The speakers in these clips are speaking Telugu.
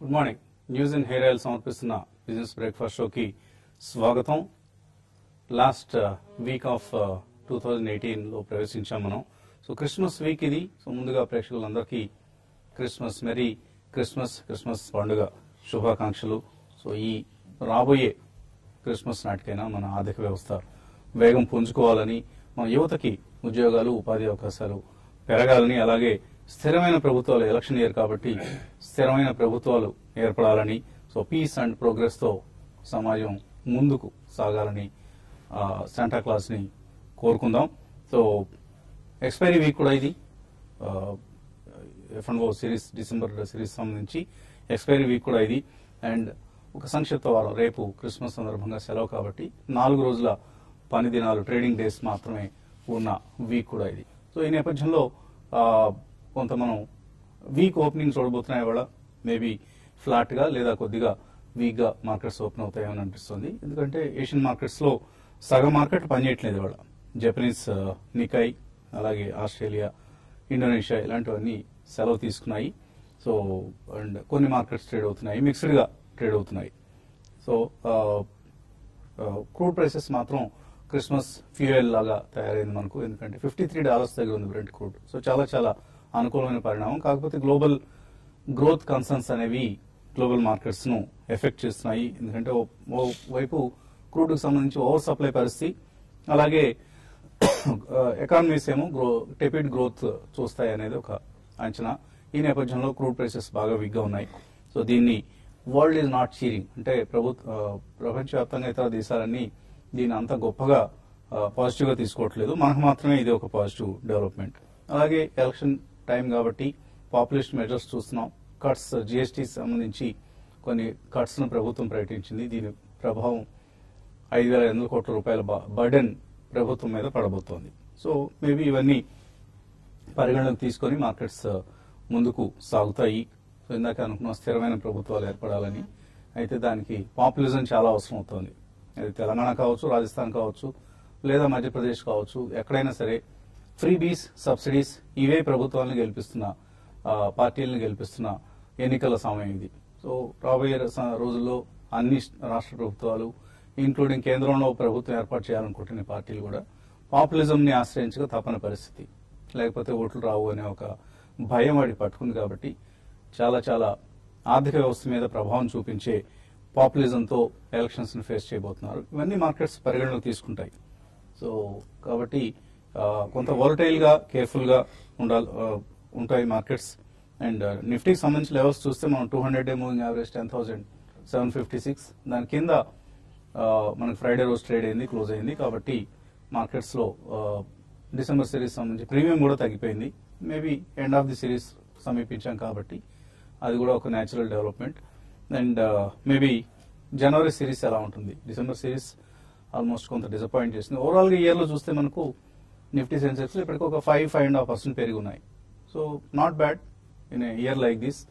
Good morning news and hair oil సమర్పిస్తున్న బిజినెస్ బ్రేక్ఫాస్ట్ షోకి స్వాగతం last week of two thousand eighteen లో ప్రవేశించాం మనం సో క్రిస్మస్ వీక్ ఇది సో ముందుగా ప్రేక్షకులందరికీ క్రిస్మస్ మెరీ క్రిస్మస్ క్రిస్మస్ పండుగ శుభాకాంక్షలు సో ఈ రాబోయే క్రిస్మస్ నాటికైనా మన ఆర్థిక వ్యవస్థ వేగం పుంజుకోవాలని మన యువతకి ఉద్యోగాలు ఉపాధి అవకాశాలు పెరగాలని అలాగే స్థిరమైన ప్రభుత్వాలు ఎలక్షన్ ఇయర్ కాబట్టి స్థిరమైన ప్రభుత్వాలు ఏర్పడాలని సో పీస్ అండ్ ప్రోగ్రెస్ తో సమాజం ముందుకు సాగాలని ఆ, శాంటా క్లాస్ ని కోరుకుందాం సో ఎక్స్పైరీ వీక్ కూడా ఇది F and O series December series సంబంధించి ఎక్స్పైరీ వీక్ కూడా ఇది అండ్ ఒక సంక్షిప్త వారం రేపు క్రిస్మస్ సందర్భంగా సెలవు కాబట్టి నాలుగు రోజుల పని దినాలు ట్రేడింగ్ డేస్ మాత్రమే ఉన్న వీక్ కూడా ఇది సో ఈ నేపథ్యంలో ఆ, కొంత మనం వీక్ ఓపెనింగ్ చూడబోతున్నాయి ఇవాళ మేబీ ఫ్లాట్ గా లేదా కొద్దిగా వీక్ గా మార్కెట్స్ ఓపెన్ అవుతాయని అనిపిస్తుంది ఎందుకంటే ఏషియన్ మార్కెట్స్ లో సగం మార్కెట్ పనిచేయట్లేదు ఇవాళ జపనీస్ ఆ, నికాయ్ అలాగే ఆస్ట్రేలియా ఇండోనేషియా ఇలాంటివన్నీ సెలవు తీసుకున్నాయి సో అండ్ కొన్ని మార్కెట్స్ ట్రేడ్ అవుతున్నాయి మిక్స్డ్ గా ట్రేడ్ అవుతున్నాయి సో క్రూడ్ ప్రైసెస్ మాత్రం క్రిస్మస్ ఫ్యూయల్ లాగా తయారైంది మనకు ఎందుకంటే ఫిఫ్టీ త్రీ డాలర్స్ దగ్గర ఉంది బ్రెంట్ క్రూడ్ సో చాలా చాలా అనుకూలమైన పరిణామం కాకపోతే గ్లోబల్ గ్రోత్ కన్సర్న్స్ అనేవి గ్లోబల్ మార్కెట్స్ ను ఎఫెక్ట్ చేస్తున్నాయి ఎందుకంటే ఓ- ఓ వైపు క్రూడ్ కు సంబంధించి ఓవర్ సప్లై పరిస్థితి అలాగే ఎకానమీస్ ఏమో గ్రో టెపిడ్ గ్రోత్ చూస్తాయి అనేది ఒక అంచనా ఈ నేపథ్యంలో క్రూడ్ ప్రైసెస్ బాగా వీక్ గా ఉన్నాయి సో దీన్ని వరల్డ్ ఈజ్ నాట్ చీరింగ్ అంటే ప్రభుత్వ ప్రపంచవ్యాప్తంగా ఇతర దేశాలన్నీ దీన్ని అంత గొప్పగా పాజిటివ్ గా తీసుకోవట్లేదు మనకు మాత్రమే ఇది ఒక పాజిటివ్ డెవలప్మెంట్ అలాగే ఎలక్షన్ టైం కాబట్టి పాపులేషన్ మెజర్స్ చూస్తున్నాం కట్స్ జిఎస్టీ సంబంధించి కొన్ని కట్స్ ను ప్రభుత్వం ప్రకటించింది దీని ప్రభావం ఐదు వేల ఎనిమిది కోట్ల రూపాయల బర్డెన్ ప్రభుత్వం మీద పడబోతోంది సో మేబీ ఇవన్నీ పరిగణలోకి తీసుకొని మార్కెట్స్ ఆ, ముందుకు సాగుతాయి సో ఇందాక అనుకున్న స్థిరమైన ప్రభుత్వాలు ఏర్పడాలని అయితే దానికి పాపులిజం చాలా అవసరం అవుతోంది అది తెలంగాణ కావచ్చు రాజస్థాన్ కావచ్చు లేదా మధ్యప్రదేశ్ కావచ్చు ఎక్కడైనా సరే ఫ్రీ బీస్ సబ్సిడీస్ ఇవే ప్రభుత్వాలను గెలిపిస్తున్న ఆ, పార్టీలను గెలిపిస్తున్న ఎన్నికల సమయం ఇది సో రాబోయే రస- రోజుల్లో అన్ని రాష్ట్ర ప్రభుత్వాలు ఇంక్లూడింగ్ కేంద్రంలో ప్రభుత్వం ఏర్పాటు చేయాలనుకుంటున్న పార్టీలు కూడా పాపులిజం ని ఆశ్రయించక తప్పని పరిస్థితి లేకపోతే ఓట్లు రావు అనే ఒక భయం వాడి పట్టుకుంది కాబట్టి చాలా చాలా ఆర్థిక వ్యవస్థ మీద ప్రభావం చూపించే పాపులిజంతో ఎలక్షన్స్ ని ఫేస్ చేయబోతున్నారు ఇవన్నీ మార్కెట్స్ పరిగణలోకి తీసుకుంటాయి సో కాబట్టి ఆ, కొంత వోలటైల్ గా కేర్ఫుల్ గా ఉండాలి ఆ, ఉంటాయి మార్కెట్స్ అండ్ నిఫ్టీకి సంబంధించి లెవెల్స్ చూస్తే మనం two hundred day moving average ten thousand seven fifty six దాని కింద ఆ, మనకి ఫ్రైడే రోజు ట్రేడ్ అయింది క్లోజ్ అయింది కాబట్టి మార్కెట్స్ లో ఆ, డిసెంబర్ సిరీస్ సంబంధించి ప్రీమియం కూడా తగ్గిపోయింది maybe end of the series సమీపించాం కాబట్టి అది కూడా ఒక న్యాచురల్ డెవలప్మెంట్ అండ్ మేబీ జనవరి సిరీస్ ఎలా ఉంటుంది డిసెంబర్ సిరీస్ ఆల్మోస్ట్ కొంత డిసప్పాయింట్ చేసింది ఓవరాల్ గా ఇయర్ లో చూస్తే మనకు నిఫ్టీ సెన్సెక్స్ ఇప్పటికి ఒక five five and half percent పెరిగి ఉన్నాయి so not bad in year like this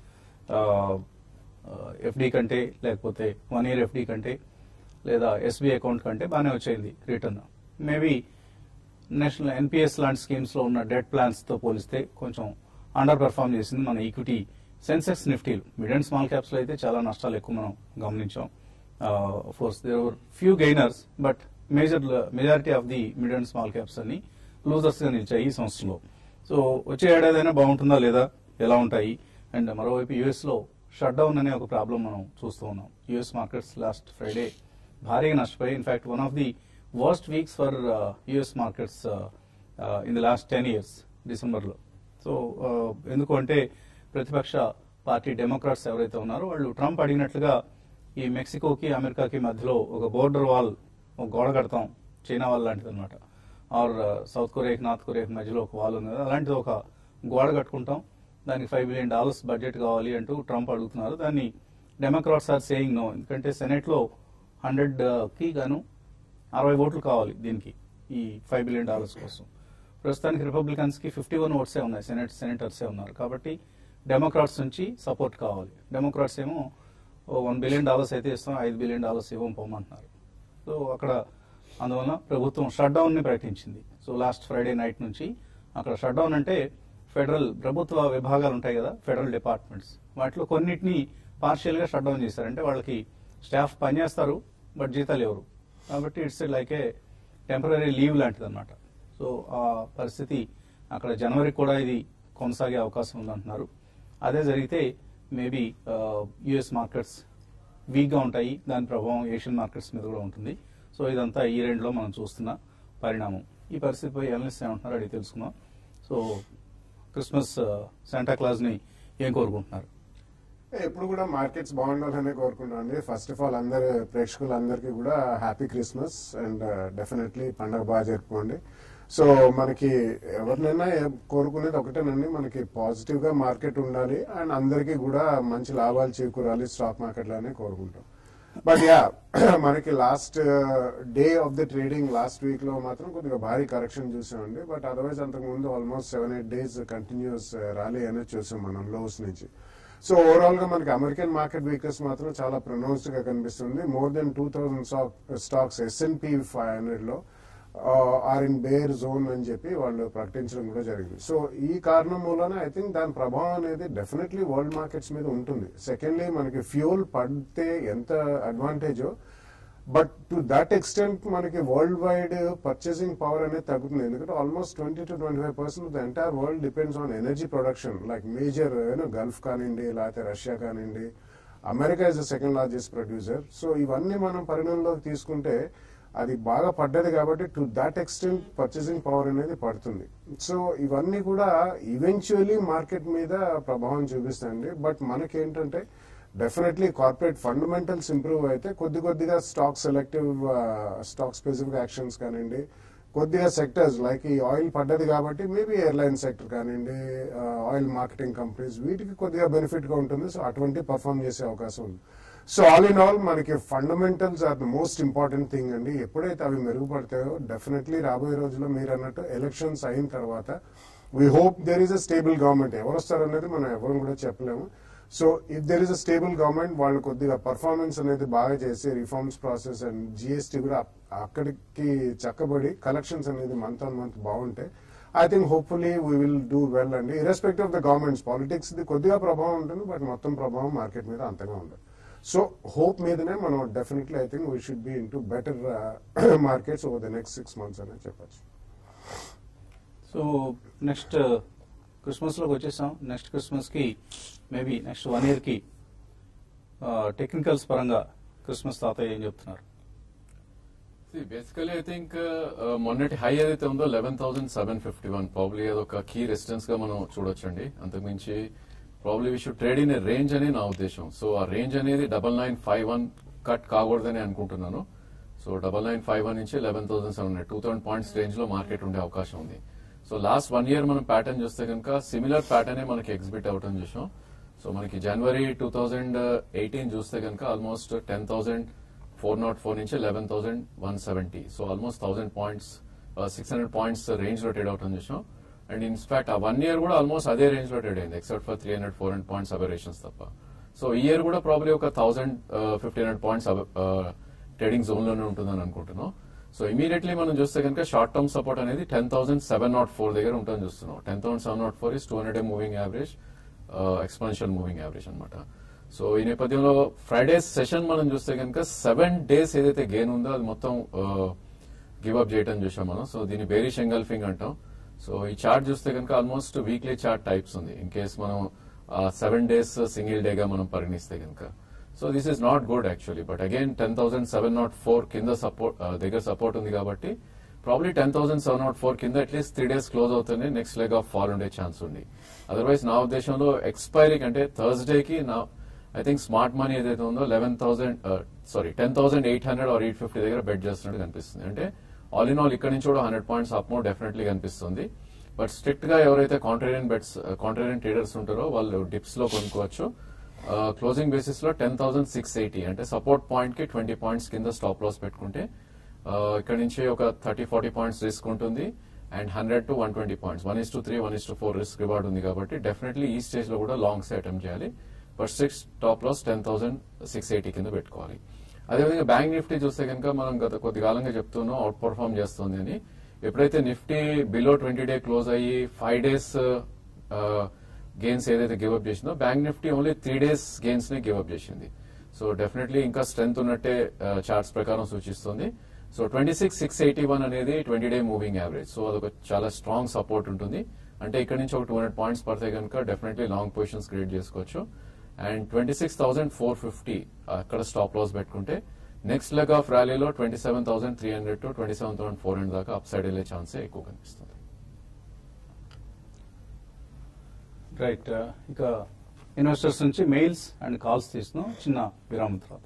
FD కంటే లేకపోతే వన్ ఇయర్ ఎఫ్డి కంటే లేదా ఎస్బీఐ అకౌంట్ కంటే బాగానే వచ్చింది రిటర్న్ మేబీ నేషనల్ ఎన్పిఎస్ లాంటి స్కీమ్స్ లో ఉన్న డెట్ ప్లాన్స్ తో పోలిస్తే కొంచెం అండర్ పెర్ఫార్మ్ చేసింది మన ఈక్విటీ సెన్సెక్స్ నిఫ్టీలు మిడ్ అండ్ స్మాల్ క్యాప్స్ లో అయితే చాలా నష్టాలు ఎక్కువ మనం గమనించాం force there were few gainers but major majority of the mid and small caps అన్ని లూజర్స్ గా నిలిచాయి ఈ సంవత్సరంలో సో వచ్చే ఏడాదైనా బాగుంటుందా లేదా ఎలా ఉంటాయి అండ్ మరోవైపు యుఎస్ లో షట్ డౌన్ అనే ఒక ప్రాబ్లం మనం చూస్తూ ఉన్నాం యుఎస్ మార్కెట్స్ లాస్ట్ ఫ్రైడే భారీగా నష్టపోయి in fact one of the worst weeks for US markets in the last ten years December లో సో ఎందుకు అంటే ప్రతిపక్ష పార్టీ డెమోక్రాట్స్ ఎవరైతే ఉన్నారో వాళ్ళు ట్రంప్ అడిగినట్లుగా ఈ మెక్సికోకి అమెరికాకి మధ్యలో ఒక బోర్డర్ వాల్ ఒక గోడ కడతాం చైనా వాల్ లాంటిది అనమాట ఆర్ సౌత్ కొరియాకి నార్త్ కొరియాకి మధ్యలో ఒక వాల్ ఉంది కదా అలాంటిది ఒక గోడ కట్టుకుంటాం దానికి ఫైవ్ బిలియన్ డాలర్స్ బడ్జెట్ కావాలి అంటూ ట్రంప్ అడుగుతున్నారు దాన్ని డెమోక్రాట్స్ ఆర్ సేయింగ్ నో ఎందుకంటే సెనెట్ లో హండ్రెడ్ కి గాను అరవై ఓట్లు కావాలి దీనికి ఈ ఫైవ్ బిలియన్ డాలర్స్ కోసం ప్రస్తుతానికి రిపబ్లికన్స్ కి ఫిఫ్టీ వన్ ఓట్సే ఉన్నాయి సెనెట్ సెనేటర్సే ఉన్నారు కాబట్టి డెమోక్రాట్స్ నుంచి సపోర్ట్ కావాలి డెమోక్రాట్స్ ఏమో వన్ బిలియన్ డాలర్స్ అయితే ఇస్తాం ఐదు బిలియన్ డాలర్స్ ఇవ్వం పోమంటున్నారు సో అక్కడ అందువల్ల ప్రభుత్వం షట్ డౌన్ ని ప్రకటించింది సో లాస్ట్ ఫ్రైడే నైట్ నుంచి అక్కడ షట్ డౌన్ అంటే ఫెడరల్ ప్రభుత్వ విభాగాలు ఉంటాయి కదా ఫెడరల్ డిపార్ట్మెంట్స్ వాటిలో కొన్నిటిని పార్షియల్ గా షట్ డౌన్ చేశారు అంటే వాళ్ళకి స్టాఫ్ పనిచేస్తారు బట్ జీతాలు ఎవరు కాబట్టి it's like a temporary leave లాంటిది అనమాట సో ఆ పరిస్థితి అక్కడ జనవరికి కూడా ఇది కొనసాగే అవకాశం ఉందంటున్నారు అదే జరిగితే మేబీ యుఎస్ మార్కెట్స్ వీక్గా ఉంటాయి దాని ప్రభావం ఏషియన్ మార్కెట్స్ మీద కూడా ఉంటుంది సో ఇదంతా ఈ రెండులో మనం చూస్తున్న పరిణామం ఈ పరిస్థితిపై అనలిస్ట్ ఏమంటున్నారు అడిగి తెలుసుకుందాం సో క్రిస్మస్ శాంటా క్లాజ్ ని ఏం కోరుకుంటున్నారు ఎప్పుడు కూడా మార్కెట్స్ బాగుండాలని కోరుకుంటాం అండి ఫస్ట్ ఆఫ్ ఆల్ అందరు ప్రేక్షకులందరికీ కూడా హ్యాపీ క్రిస్మస్ అండ్ డెఫినెట్లీ పండగ బాగా జరుపుకోండి సో మనకి ఎవరినైనా ఏ- కోరుకునేది ఒకటేనండి మనకి పాజిటివ్ గా మార్కెట్ ఉండాలి అండ్ అందరికీ కూడా మంచి లాభాలు చేకూరాలి స్టాక్ మార్కెట్ లోనే కోరుకుంటాం బట్ యా మనకి last day of the trading last week లో మాత్రం కొద్దిగా భారీ కరెక్షన్ చూసామండి బట్ అదర్వైజ్ అంతకు ముందు almost seven eight days continuous rally అనేది చూసాం మనం లోస్ నుంచి సో ఓవరాల్ గా మనకి అమెరికన్ మార్కెట్ వీకర్స్ మాత్రం చాలా ప్రొనౌన్స్డ్ గా కనిపిస్తుంది more than two thousand stocks S and P five hundred లో ఆర్ ఇన్ బేర్ జోన్ అని చెప్పి వాళ్ళు ప్రకటించడం కూడా జరిగింది సో ఈ కారణం మూలన ఐ థింక్ దాని ప్రభావం అనేది డెఫినెట్లీ వరల్డ్ మార్కెట్స్ మీద ఉంటుంది సెకండ్లీ మనకి ఫ్యూల్ పడితే ఎంత అడ్వాంటేజో బట్ టు దట్ ఎక్స్టెంట్ మనకి వరల్డ్ వైడ్ పర్చేసింగ్ పవర్ అనేది తగ్గుతుంది ఎందుకంటే almost twenty two twenty five percent the entire world depends on energy production like major you know Gulf కానివ్వండి లేకపోతే రష్యా కానివ్వండి America is the second largest producer so ఇవన్నీ మనం పరిగణనలోకి తీసుకుంటే అది బాగా పడ్డది కాబట్టి to that extent purchasing power అనేది పడుతుంది సో ఇవన్నీ కూడా ఈవెన్చువలీ మార్కెట్ మీద ప్రభావం చూపిస్తాయండి బట్ మనకేంటంటే డెఫినెట్లీ కార్పొరేట్ ఫండమెంటల్స్ ఇంప్రూవ్ అయితే కొద్ది కొద్దిగా stock selective stock specific actions కానివ్వండి కొద్దిగా సెక్టర్స్ లైక్ ఈ ఆయిల్ పడ్డది కాబట్టి మేబీ ఎయిర్లైన్ సెక్టర్ కానివ్వండి ఆయిల్ మార్కెటింగ్ కంపెనీస్ వీటికి కొద్దిగా బెనిఫిట్ గా ఉంటుంది సో అటువంటి పర్ఫామ్ చేసే అవకాశం ఉంది సో ఆల్ ఇన్ ఆల్ మనకి fundamentals are the most important thing అండి ఎప్పుడైతే అవి మెరుగుపడతాయో డెఫినెట్లీ రాబోయే రోజుల్లో మీరు అన్నట్టు ఎలక్షన్స్ అయిన తర్వాత we hope there is a stable government ఎవరు వస్తారనేది మనం ఎవరు కూడా చెప్పలేము so if there is a stable government వాళ్ళు కొద్దిగా పర్ఫార్మెన్స్ అనేది బాగా చేసి రిఫార్మ్స్ ప్రాసెస్ అండ్ జిఎస్టీ కూడా అప్- అక్కడికి చక్కబడి కలెక్షన్స్ అనేది మంత్ ఆన్ మంత్ బాగుంటాయి I think hopefully we will do well అండి irrespective of the governments politics ది కొద్దిగా ప్రభావం ఉంటుంది బట్ మొత్తం ప్రభావం మార్కెట్ మీద అంతగా ఉండదు సో హోప్ మీదనే మనం definitely I think we should be into better markets over the next six months అనేది చెప్పచ్చు సో నెక్స్ట్ క్రిస్మస్ లోకి వచ్చేసాం నెక్స్ట్ క్రిస్మస్ కి మేబీ నెక్స్ట్ వన్ ఇయర్ కి టెక్నికల్స్ పరంగా క్రిస్మస్ తాతయ్య ఏం చెప్తున్నారు బేసికలీ ఐ థింక్ మొన్నటి హై ఏదైతే ఉందో eleven thousand seven fifty one probably అదొక కీ రెసిస్టెన్స్ గా మనం చూడొచ్చండి అంతకుమించి probably we should trade in range అని నా ఉద్దేశం సో ఆ రేంజ్ అనేది double nine five one cut కాకూడదని అనుకుంటున్నాను so double nine five one నుంచి eleven thousand seven hundred two thousand points range లో మార్కెట్ ఉండే అవకాశం ఉంది సో లాస్ట్ వన్ ఇయర్ మనం ప్యాటర్న్ చూస్తే కనుక సిమిలర్ ప్యాటర్న్ మనకి ఎగ్జిబిట్ అవటం చూసాం సో మనకి జనవరి టూ థౌజండ్ ఎయిటీన్ చూస్తే కనుక almost ten thousand four nought four నుంచి eleven thousand one seventy so almost thousand points six hundred points range లో ట్రేడ్ అవటం చూసాం అండ్ ఇన్ఫాక్ట్ ఆ వన్ ఇయర్ కూడా ఆల్మోస్ట్ అదే రేంజ్ లో ట్రేడ్ అయింది except for three hundred four hundred points aberrations తప్ప సో ఈ ఇయర్ కూడా ప్రాబ్లీ ఒక thousand fifteen hundred points trading zone లోనే ఉంటుందని అనుకుంటున్నాం సో ఇమీడియట్లీ మనం చూస్తే కనుక షార్ట్ టర్మ్ సపోర్ట్ అనేది ten thousand seven nought four దగ్గర ఉంటుందని చూస్తున్నాం ten thousand seven nought four is two hundred moving average exponential moving average అనమాట సో ఈ నేపథ్యంలో ఫ్రైడే సెషన్ మనం చూస్తే కనుక సెవెన్ డేస్ ఏదైతే గెయిన్ ఉందో అది మొత్తం గివ్ అప్ చేయడం చూసాం మనం సో దీన్ని బేరిష్ ఎంగల్ఫింగ్ అంటాం సో ఈ చార్ట్ చూస్తే కనుక ఆల్మోస్ట్ వీక్లీ చార్ట్ టైప్స్ ఉంది ఇన్ కేస్ మనం సెవెన్ డేస్ సింగిల్ డే గా మనం పరిగణిస్తే కనుక so this is not good actually but again ten thousand seven nought four కింద సపోర్ట్ దగ్గర సపోర్ట్ ఉంది కాబట్టి probably ten thousand seven nought four కింద అట్లీస్ట్ త్రీ డేస్ క్లోజ్ అవుతుంది నెక్స్ట్ లెగ్ ఆఫ్ ఫాల్ ఉండే ఛాన్స్ ఉంది అదర్వైజ్ నా ఉద్దేశంలో ఎక్స్పైరీకి అంటే థర్స్డే కి నా ఐ థింక్ స్మార్ట్ మనీ ఏదైతే ఉందో eleven thousand sorry ten thousand eight hundred or eight fifty దగ్గర బెట్ చేస్తున్నట్టు కనిపిస్తుంది అంటే ఆల్ ఇన్ ఆల్ ఇక్కడ నుంచి కూడా హండ్రెడ్ పాయింట్స్ అప్ మో డెఫినెట్లీ కనిపిస్తుంది బట్ స్ట్రిక్ట్ గా ఎవరైతే కాంట్రేరియన్ బెట్స్ కాంట్రేరియన్ ట్రేడర్స్ ఉంటారో వాళ్ళు డిప్స్ లో కొనుక్కోవచ్చు క్లోజింగ్ బేసిస్ లో టెన్ థౌసండ్ సిక్స్ ఎయిటీ అంటే సపోర్ట్ పాయింట్ కి ట్వంటీ పాయింట్స్ కింద స్టాప్ లాస్ పెట్టుకుంటే ఇక్కడ నుంచి ఒక థర్టీ ఫార్టీ పాయింట్స్ రిస్క్ ఉంటుంది and hundred to one twenty points one is to three one is to four risk reward ఉంది కాబట్టి డెఫినెట్లీ ఈ స్టేజ్ లో కూడా లాంగ్ సే అటెంప్ట్ చేయాలి but six top loss ten thousand six eighty కింద పెట్టుకోవాలి అదేవిధంగా బ్యాంక్ నిఫ్టీ చూస్తే కనుక మనం గత కొద్ది కాలంగా చెప్తున్నాం అవుట్ పర్ఫార్మ్ చేస్తుంది అని ఎప్పుడైతే Nifty below twenty day close అయ్యి ఫైవ్ డేస్ గెయిన్స్ ఏదైతే గివప్ చేసిందో bank Nifty only three days gains నే గివప్ చేసింది సో డెఫినెట్లీ ఇంకా స్ట్రెంత్ ఉన్నట్టే చార్ట్స్ ప్రకారం సూచిస్తుంది so twenty six six eighty one అనేది twenty day moving average so అదొక చాలా స్ట్రాంగ్ సపోర్ట్ ఉంటుంది అంటే ఇక్కడ నుంచి ఒక టూ హండ్రెడ్ పాయింట్స్ పడితే కనుక డెఫినెట్లీ లాంగ్ పొజిషన్స్ క్రియేట్ చేసుకోవచ్చు and twenty six thousand four fifty అక్కడ స్టాప్ లాస్ పెట్టుకుంటే నెక్స్ట్ లెగ్ ఆఫ్ ర్యాలీలో twenty seven thousand three hundred to twenty seven thousand four hundred దాకా అప్ సైడ్ వెళ్ళే ఛాన్సే ఎక్కువ కనిపిస్తుంది రైట్ ఇక ఇన్వెస్టర్స్ నుంచి మెయిల్స్ అండ్ కాల్స్ తీసుకున్నాం చిన్న విరామం తర్వాత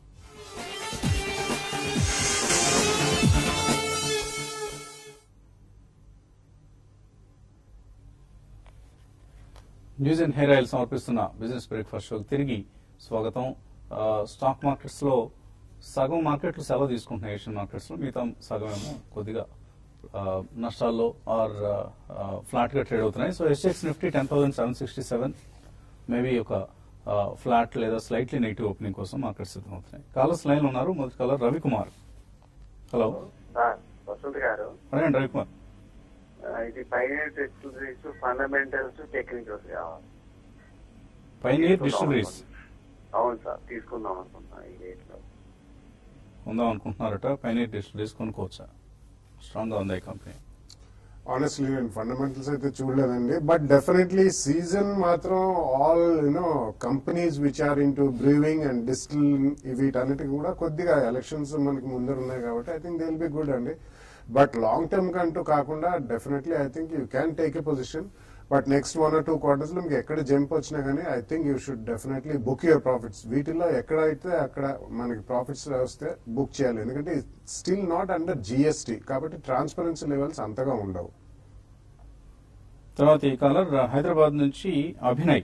న్యూస్ అండ్ హెయిర్ ఆయిల్ సమర్పిస్తున్న బిజినెస్ బ్రేక్ఫాస్ట్ షోకి తిరిగి స్వాగతం ఆ, స్టాక్ మార్కెట్స్ లో సగం మార్కెట్లు సెలవు తీసుకుంటున్నాయి ఏషియన్ మార్కెట్స్ లో మిగతా సగం ఏమో కొద్దిగా ఆ, నష్టాల్లో ఆర్ ఫ్లాట్ గా ట్రేడ్ అవుతున్నాయి so SX Nifty ten thousand seven sixty seven maybe ఒక ఫ్లాట్ లేదా స్లైట్లీ నెగిటివ్ ఓపెనింగ్ కోసం మార్కెట్ సిద్ధమవుతున్నాయి కాలర్స్ లైన్ లో ఉన్నారు మొదటి caller Ravikumar hello sir Vasant garu అడగండి రవికుమార్ ఆ, ఇది ఫైనాన్స్ ఎక్స్క్లూజివ్స్ ఫండమెంటల్స్ టెక్నికల్స్ కావాలి పైనీర్ డిస్టిలరీస్ అవును సార్ తీసుకుందాం అనుకుంటున్నా ఈ రేట్ లో ఉందాం అనుకుంటున్నారట పైనీర్ డిస్టిలరీస్ కొనుక్కోవచ్చా స్ట్రాంగ్ గా ఉంది ఈ కంపెనీ ఆనెస్ట్లీ నేను ఫండమెంటల్స్ అయితే చూడలేదండి బట్ డెఫినెట్లీ సీజన్ మాత్రం all you know companies which are into brewing and distill వీటన్నిటికి కూడా కొద్దిగా ఎలక్షన్స్ మనకి ముందర ఉన్నాయి కాబట్టి I think they will be good అండి బట్ లాంగ్ టర్మ్ కంటూ కాకుండా definitely I think you can take a position but next one or two quarters లో మీకు ఎక్కడ జంప్ వచ్చినా కానీ I think you should definitely book your profits వీటిలో ఎక్కడైతే అక్కడ మనకి ప్రాఫిట్స్ వస్తే బుక్ చేయాలి ఎందుకంటే స్టిల్ నాట్ అండర్ జిఎస్టీ కాబట్టి ట్రాన్స్పరెన్సీ లెవెల్స్ అంతగా ఉండవు తర్వాత ఈ కాలర్ హైదరాబాద్ నుంచి అభినయ్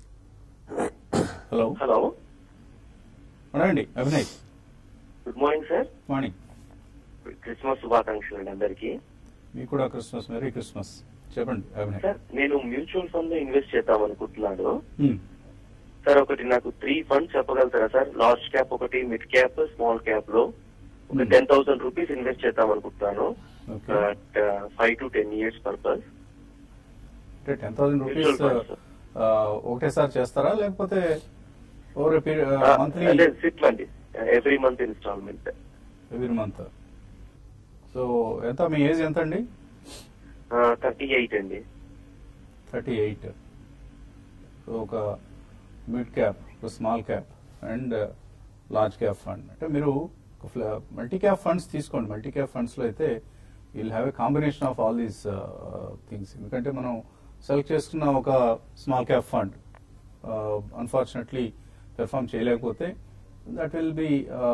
హలో హలో అడగండి Abhinay good morning sir morning Christmas శుభాకాంక్షలు అండి అందరికి మీకు కూడా క్రిస్మస్ మెరీ క్రిస్మస్ చెప్పండి అభినయ్ సార్ నేను మ్యూచువల్ ఫండ్ లో ఇన్వెస్ట్ చేద్దాం అనుకుంటున్నాను హ్మ్. సార్ ఒకటి నాకు త్రీ ఫండ్స్ చెప్పగలుగుతారా సార్ లార్జ్ క్యాప్ ఒకటి మిడ్ క్యాప్ స్మాల్ క్యాప్ లో ఒక Hmm. Ten thousand rupees invest చేద్దాం అనుకుంటున్నాను okay five to ten years purpose అంటే ten thousand rupees Mutual funds. ఒకటేసారి చేస్తారా లేకపోతే ఓవర్ మంత్లీ అదే సిట్ అండి every month instalment every month so ఎంత మీ ఏజ్ ఎంత అండి థర్టీ ఎయిట్ అండి థర్టీ ఎయిట్ సో ఒక మిడ్ క్యాప్ ఒక small cap and large cap fund అంటే మీరు మల్టీ క్యాప్ ఫండ్స్ తీసుకోండి మల్టీ క్యాప్ ఫండ్స్ లో అయితే will have a combination of all these things ఎందుకంటే మనం సెలెక్ట్ చేసుకున్న ఒక small cap fund unfortunately perform చేయలేకపోతే దట్ విల్ బి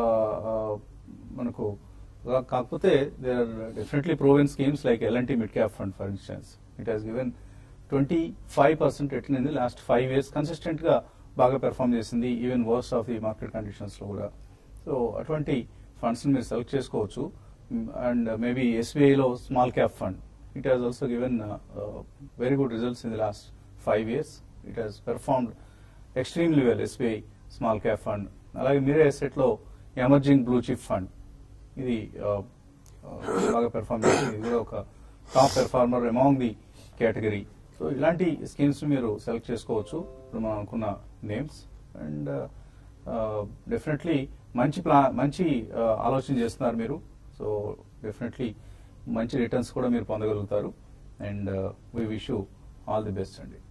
మనకు కా- కాకపోతే they are definitely proven schemes like LNT mid cap fund for instance it has given twenty five percent return in the last five years consistent గా బాగా పెర్ఫామ్ చేసింది even worst of the market conditions లో కూడా సో అటువంటి ఫండ్స్ మీరు సెలెక్ట్ చేసుకోవచ్చు అండ్ మేబీ ఎస్బీఐలో small cap fund it has also given very good results in the last five years it has performed extremely well SBI small cap fund అలాగే మీరే ఎసెట్ లో ఎమర్జింగ్ బ్లూ చిప్ ఫండ్ ఇది uh, uh, బాగా పెర్ఫార్మ్ చేసింది ఇది కూడా ఒక top performer among the category so ఇలాంటి స్కీమ్స్ మీరు సెలెక్ట్ చేసుకోవచ్చు ఇప్పుడు మనం అనుకున్న నేమ్స్ అండ్ డెఫినెట్లీ మంచి ప్లా మంచి uh, ఆలోచన చేస్తున్నారు మీరు సో డెఫినెట్లీ మంచి రిటర్న్స్ కూడా మీరు పొందగలుగుతారు and we wish you all the best అండి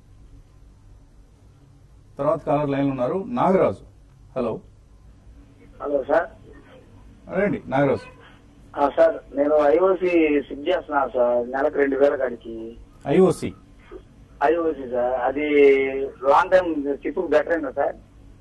తర్వాత కాలర్ లైన్ ఉన్నారు నాగరాజు హలో హలో సార్ రండి నాగరాజు ఆ, సార్ నేను ఐఓసి సిక్ చేస్తున్నాను సార్ నెలకు రెండు వేల కాడికి ఐఓసి ఐఓసి సార్ అది లాంగ్ టైం చిప్ బెటర్ అయినా సార్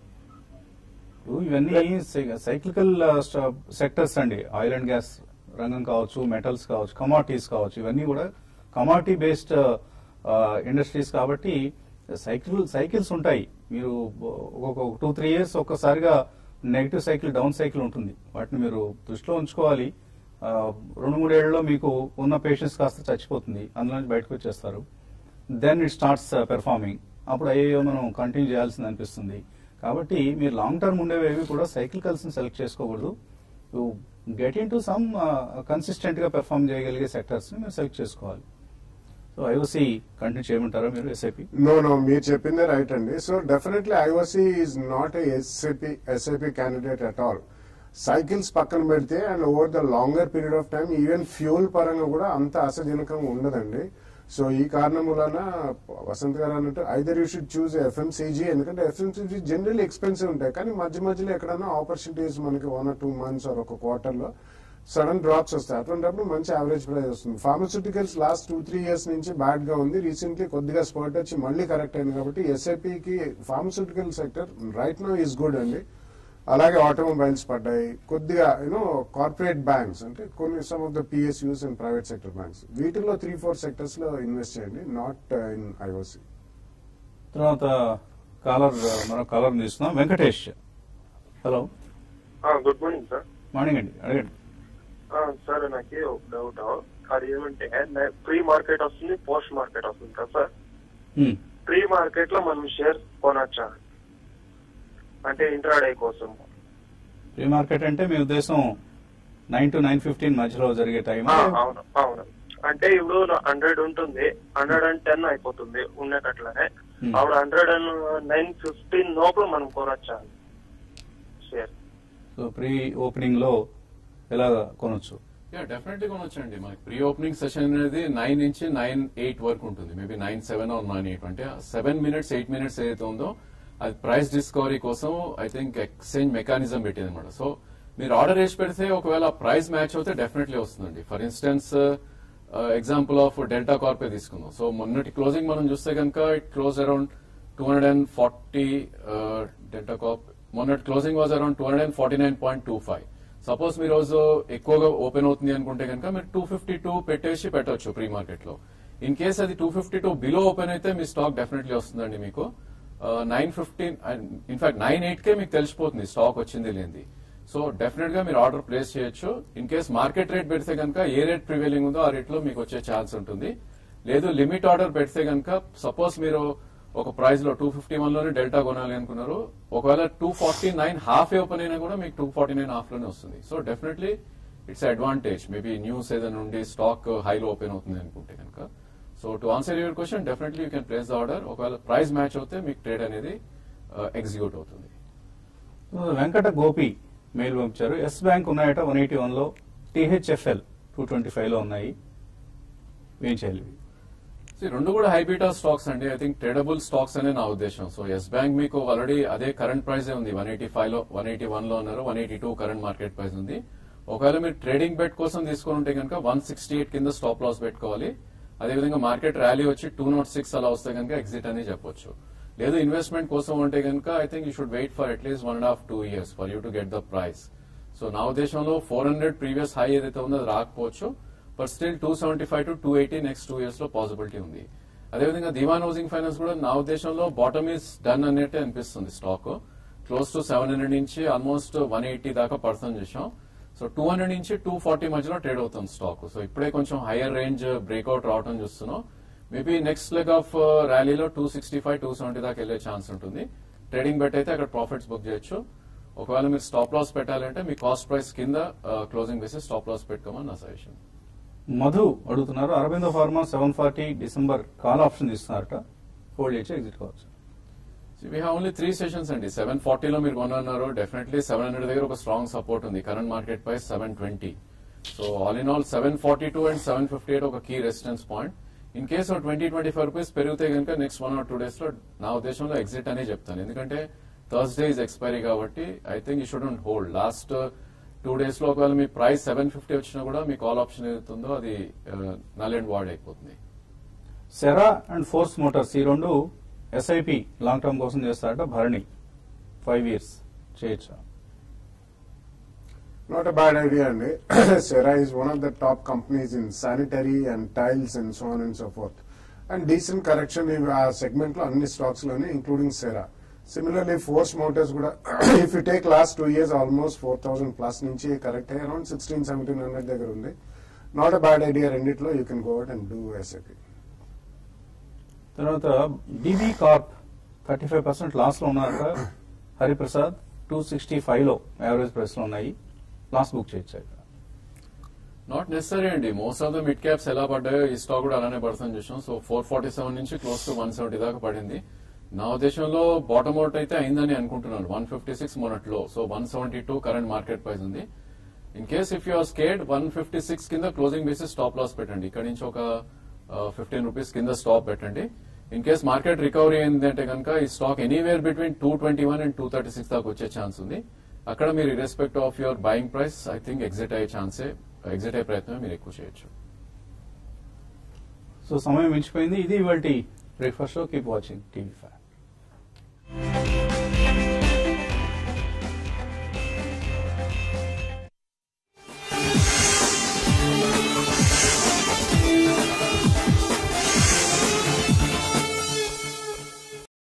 ఇవన్నీ సైక్లికల్ సెక్టర్స్ అండి ఆయిల్ అండ్ గ్యాస్ రంగం కావచ్చు మెటల్స్ కావచ్చు కమాడిటీస్ కావచ్చు ఇవన్నీ కూడా కమాడిటీ బేస్డ్ ఇండస్ట్రీస్ కాబట్టి సైకిల్ సైకిల్స్ ఉంటాయి మీరు ఒక టూ త్రీ ఇయర్స్ ఒక్కసారిగా నెగిటివ్ సైకిల్ డౌన్ సైకిల్ ఉంటుంది వాటిని మీరు దృష్టిలో ఉంచుకోవాలి ఆ, రెండు మూడేళ్లలో మీకు ఉన్న పేషెన్స్ కాస్త చచ్చిపోతుంది అందులో నుంచి బయటకు వచ్చేస్తారు దెన్ ఇట్ స్టార్ట్స్ పెర్ఫార్మింగ్ అప్పుడు అయ్యో మనం కంటిన్యూ చేయాల్సింది అనిపిస్తుంది కాబట్టి మీరు లాంగ్ టర్మ్ ఉండేవి కూడా సైకిల్కల్స్ సెలెక్ట్ చేసుకోకూడదు you get into some consistent గా పెర్ఫార్మ్ చేయగలిగే సెక్టర్స్ ని మీరు సెలెక్ట్ చేసుకోవాలి సో సో ఐఓసి కంటిన్యూ చేయమంటారా మీరు ఎస్ఐపి నో నో మీరు చెప్పిందే రైట్ అండి so definitely IOC is not SIP SIP candidate at all cycles పక్కన పెడితే and over the longer period of time even fuel పరంగా కూడా అంత ఆశాజనకంగా ఉండదండి సో ఈ కారణం వలన వసంత్ గారు అన్నట్టు either you should choose FMCG ఎందుకంటే ఎఫ్ఎంసీజీ జనరల్లీ ఎక్స్పెన్సివ్ ఉంటాయి కానీ మధ్య మధ్యలో ఎక్కడైనా ఆపర్చునిటీస్ మనకి one or two months or ఒక క్వార్టర్ లో సడన్ డ్రాప్స్ వస్తాయి అటువంటిప్పుడు మంచి యావరేజ్ ప్రైస్ వస్తుంది pharmaceuticals last two three years నుంచి బ్యాడ్ గా ఉంది రీసెంట్లీ కొద్దిగా స్పర్ట్ వచ్చి మళ్ళీ కరెక్ట్ అయింది కాబట్టి ఎస్ఐపి కి pharmaceutical sector right now is good అండి అలాగే ఆటోమొబైల్స్ పడ్డాయి కొద్దిగా యూనో కార్పొరేట్ బ్యాంక్స్ అంటే కొన్ని some of the PSUs and private sector banks వీటిల్లో త్రీ ఫోర్ సెక్టర్స్ లో ఇన్వెస్ట్ చేయండి నాట్ ఇన్ ఐఓసి తర్వాత కాలర్ మరో కాలర్ తీసుకుందాం Venkatesh hello good morning sir morning అండి అడగండి సార్ నాకు ఒక డౌట్ అది ఏమంటే ప్రీ మార్కెట్ వస్తుంది పోస్ట్ మార్కెట్ వస్తుంది కదా సార్ హ్మ్. ప్రీ మార్కెట్ లో మనం షేర్ కొనొచ్చా అంటే ఇంట్రాడే కోసం ప్రీ మార్కెట్ అంటే మీ ఉద్దేశం నైన్ టు నైన్ ఫిఫ్టీన్ మధ్యలో జరిగే టైం ఆ, అవును అవును అంటే ఇప్పుడు హండ్రెడ్ ఉంటుంది హండ్రెడ్ అండ్ టెన్ అయిపోతుంది ఉండేటట్లనే Hmm. అప్పుడు హండ్రెడ్ అండ్ నైన్ ఫిఫ్టీన్ లోపల మనం కొనొచ్చా షేర్ సో ప్రీ ఓపెనింగ్ లో ఎలా కొనొచ్చు యా డెఫినెట్లీ కొనొచ్చండి మనకి ప్రీ ఓపెనింగ్ సెషన్ అనేది నైన్ నుంచి నైన్ ఎయిట్ వరకు ఉంటుంది maybe nine seven or nine eight అంటే సెవెన్ మినిట్స్ ఎయిట్ మినిట్స్ ఏదైతే ఉందో అది ప్రైస్ డిస్కవరీ కోసం ఐ థింక్ ఎక్స్చేంజ్ మెకానిజం పెట్టింది అనమాట సో మీరు ఆర్డర్ వేసి పెడితే ఒకవేళ ప్రైస్ మ్యాచ్ అవుతే డెఫినెట్లీ వస్తుందండి for instance example of Delta కార్పే తీసుకుందాం సో మొన్నటి క్లోజింగ్ మనం చూస్తే కనుక it close around two hundred and forty Delta Corp మొన్నటి closing was around two hundred and forty nine point two five suppose మీరు రోజు ఎక్కువగా ఓపెన్ అవుతుంది అనుకుంటే కనుక మీరు టూ ఫిఫ్టీ టూ పెట్టేసి పెట్టవచ్చు ప్రీ మార్కెట్ లో ఇన్ కేస్ అది two fifty two below open అయితే మీ స్టాక్ డెఫినెట్లీ వస్తుందండి మీకు nine fifteen in fact nine eight కే మీకు తెలిసిపోతుంది స్టాక్ వచ్చింది లేనిది సో డెఫినెట్ గా మీరు ఆర్డర్ ప్లేస్ చేయొచ్చు ఇన్ కేస్ మార్కెట్ రేట్ పెడితే కనుక ఏ రేట్ ప్రివైలింగ్ ఉందో ఆ రేట్ లో మీకు వచ్చే ఛాన్స్ ఉంటుంది లేదు లిమిట్ ఆర్డర్ పెడితే కనుక సపోజ్ మీరు ఒక ప్రైస్ లో టూ ఫిఫ్టీ వన్ లోనే డెల్టా కొనాలి అనుకున్నారు ఒకవేళ two forty nine half open అయినా కూడా మీకు టూ ఫార్టీ నైన్ హాఫ్ లోనే వస్తుంది so definitely it's advantage maybe news ఏదైనా ఉండి స్టాక్ హైలో ఓపెన్ అవుతుంది అనుకుంటే కనుక so to answer your question definitely you can place the order ఒకవేళ ప్రైస్ మ్యాచ్ అవుతే మీకు ట్రేడ్ అనేది ఎగ్జిక్యూట్ అవుతుంది వెంకట గోపి మెయిల్ పంపించారు ఎస్ బ్యాంక్ ఉన్నాయట వన్ ఎయిటీ వన్ లో టిహెచ్ఎఫ్ఎల్ టూ ట్వంటీ ఫైవ్ లో ఉన్నాయి ఏం చేయాలి ఇవి? See, రెండు కూడా హైబీటా స్టాక్స్ అండి ఐ థింక్ ట్రేడబుల్ స్టాక్స్ అనే నా ఉద్దేశం సో ఎస్ బ్యాంక్ మీకు ఆల్రెడీ అదే కరెంట్ ప్రైస్ ఉంది వన్ ఎయిటీ ఫైవ్ లో వన్ ఎయిటీ వన్ లో ఉన్నారు one eighty two current market price ఉంది ఒకవేళ మీరు ట్రేడింగ్ బెట్ కోసం తీసుకుని ఉంటే కనుక వన్ సిక్స్టీ ఎయిట్ కింద స్టాప్ లాస్ పెట్టుకోవాలి అదేవిధంగా మార్కెట్ ర్యాలీ వచ్చి టూ నాట్ సిక్స్ అలా వస్తే కనుక ఎగ్జిట్ అని చెప్పొచ్చు లేదు ఇన్వెస్ట్మెంట్ కోసం ఉంటే కనుక I think you should wait for at least one and half two years for you to get the price so నా ఉద్దేశంలో ఫోర్ హండ్రెడ్ ప్రీవియస్ హై ఏదైతే ఉందో అది రాకపోవచ్చు but still two seventy five to two eighty next two years లో పాసిబిలిటీ ఉంది అదేవిధంగా దివాన్ హౌసింగ్ ఫైనాన్స్ కూడా నా ఉద్దేశంలో బాటమ్ ఈస్ డన్ అన్నట్టే అనిపిస్తుంది stock close to seven hundred నుంచి ఆల్మోస్ట్ వన్ ఎయిటీ దాకా పర్సన్ చూసాం సో టూ హండ్రెడ్ నుంచి టూ ఫార్టీ మధ్యలో ట్రేడ్ అవుతుంది స్టాక్ సో ఇప్పుడే కొంచెం హైయర్ రేంజ్ బ్రేక్అవుట్ రావడం చూస్తున్నాం మేబీ నెక్స్ట్ లెగ్ ఆఫ్ ర్యాలీలో two sixty five two seventy దాకా వెళ్లే ఛాన్స్ ఉంటుంది ట్రేడింగ్ బెట్ అయితే అక్కడ ప్రాఫిట్స్ బుక్ చేయొచ్చు ఒకవేళ మీరు స్టాప్ లాస్ పెట్టాలంటే మీ కాస్ట్ ప్రైస్ కింద క్లోజింగ్ బేసిస్ స్టాప్ లాస్ పెట్టుకోమని నా సజెషన్ మధు అడుగుతున్నారు Aurobindo pharma seven forty December call option ఇస్తున్నారట హోల్డ్ చేసి ఎగ్జిట్ కావచ్చు we have only three sessions అండి సెవెన్ ఫార్టీలో మీరు కొన్నారు డెఫినెట్లీ సెవెన్ హండ్రెడ్ దగ్గర ఒక స్ట్రాంగ్ సపోర్ట్ ఉంది current market price seven twenty so all in all seven forty two and seven fifty eight ఒక key resistance point in case twenty twenty five rupees పెరిగితే కనుక next one or two days లో నా ఉద్దేశంలో ఎగ్జిట్ అనే చెప్తాను ఎందుకంటే థర్స్డే ఇస్ ఎక్స్పైరీ కాబట్టి I think you shouldn't hold last two days లో ఒకవేళ మీ ప్రైస్ సెవెన్ ఫిఫ్టీ వచ్చినా కూడా మీ కాల్ ఆప్షన్ ఏదైతుందో అది నల్ అండ్ వార్డ్ అయిపోతుంది సెరా అండ్ ఫోర్స్ మోటార్స్ ఈ రెండు ఎస్ఐపి లాంగ్ టర్మ్ కోసం చేస్తారట భరణి ఫైవ్ ఇయర్స్ చేయొచ్చా Not a bad idea, అండి Sera is one of the top companies in sanitary and tiles and so on and so forth. And decent correction ఆ సెగ్మెంట్ లో అన్ని స్టాక్స్ లోనే including Cera similarly Force Motors కూడా if you take last two years almost four thousand plus నుంచి కరెక్ట్ అయ్యి అరౌండ్ సిక్స్టీన్ సెవెంటీన్ హండ్రెడ్ దగ్గర ఉంది నాట్ అ బ్యాడ్ ఐడియా రెండిట్లో you can go out and do SIP తర్వాత DB Corp thirty five percent loss లో ఉన్నారట హరిప్రసాద్ టూ సిక్స్టీ ఫైవ్ లో యావరేజ్ ప్రైస్ లో ఉన్నాయి లాస్ బుక్ చేయొచ్చు నాట్ నెసరీ అండి most of the mid caps ఎలా పడ్డాయో ఈ స్టాక్ కూడా అలానే పడుతుంది చూసాం సో ఫోర్ ఫార్టీ సెవెన్ నుంచి క్లోజ్ టు వన్ సెవెంటీ దాకా పడింది నా ఉద్దేశంలో బాటమ్ అవుట్ అయితే అయిందని అనుకుంటున్నాను వన్ ఫిఫ్టీ సిక్స్ మొన్నట్లో so one seventy two current market price ఉంది in case if you're scared one fifty six కింద క్లోజింగ్ బేసిస్ స్టాప్ లాస్ పెట్టండి ఇక్కడ నుంచి ఒక ఫిఫ్టీన్ రూపీస్ కింద స్టాప్ పెట్టండి ఇన్ కేస్ మార్కెట్ రికవరీ అయింది అంటే కనుక ఈ stock anywhere between two twenty one and two thirty six దాకా వచ్చే ఛాన్స్ ఉంది అక్కడ మీరు irrespective of your buying price I think exit అయ్యే ఛాన్సే ఎగ్జిట్ అయ్యే ప్రయత్నమే మీరు ఎక్కువ చేయొచ్చు సో సమయం మించిపోయింది ఇది ఇవాళ breakfast show keep watching TV five